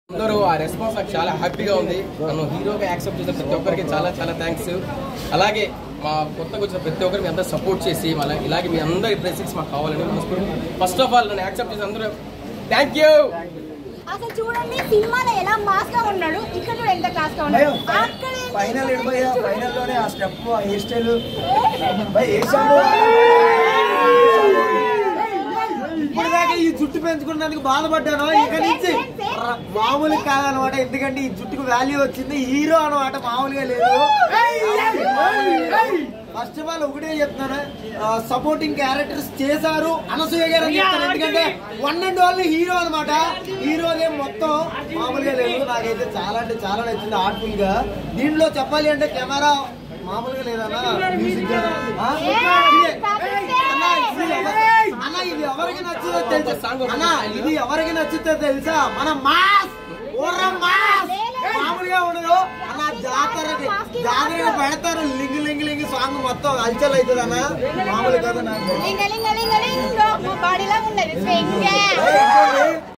అందరూ ఆ రెస్పాన్స్ నాకు చాలా హ్యాపీగా ఉంది నన్ను హీరోగా యాక్సెప్ట్ చేసిన ప్రతి ఒక్కరికి చాలా చాలా థ్యాంక్స్ అలాగే మా కొత్తగా వచ్చిన ప్రతి ఒక్కరు మీ అందరూ సపోర్ట్ చేసి మళ్ళీ ఇలాగే మీ అందరి బ్లెస్సింగ్స్ మాకు కావాలని ఫస్ట్ ఆఫ్ ఆల్ నన్ను యాక్సెప్ట్ చేసిన అందరూ థ్యాంక్ యూ అసలు చూడండి సినిమాలో ఎలా మాస్ గా ఉన్నాడు ఇక్కడ చూడు ఎంత క్లాస్ గా ఉన్నాడు అక్కడ ఏంటి? ఫైనల్ ఎడిపోయా ఫైనల్ లోనే ఆ స్టెప్ ఆ హెయిర్ స్టైల్ భయ్ వేసాము ఇప్పుడు దాకా ఈ జుట్టు పెంచుకున్నందుకు బాధపడ్డాను ఇక నుంచి ర- మామూలు కాదనమాట ఎందుకంటే ఈ జుట్టుకు వాల్యూ వచ్చింది హీరో అనమాట మామూలుగా లేదు ఫస్ట్ ఆఫ్ ఆల్ ఒకటే చెప్తున్నాను సపోర్టింగ్ క్యారెక్టర్స్ చేశారు అనసూయ గారు అని చెప్తాను ఎందుకంటే వన్ అండ్ ఓన్లీ హీరో అనమాట హీరోనే మొత్తం మామూలుగా లేదు నాకైతే చాలా అంటే చాలా నచ్చింది ఆర్ట్ఫుల్ గా దీంట్లో చెప్పాలి అంటే కెమెరా మామూలుగా లేదన్నా మ్యూజిక్ గానీ. ఆ? ఇదే. అన్నా, ఇది ఎవ- అన్నా, ఇది ఎవరికి నచ్చుదో తెలుసా అన్నా ఇది ఎవరికి నచ్చుతో తెలుసా మన మాస్ ఓర్ర మాస్ మామూలుగా ఉండదు అన్న జాతరకి జాతరగా పెడతారు లింగ్ లింగ్ లింగ్ సాంగ్ మొత్తం హల్చల్ అవుతుంది అన్న మామూలు కదా నాకు లింగ లింగ లింగ లింగ మా బాడీలో ఉన్నది స్వింగ్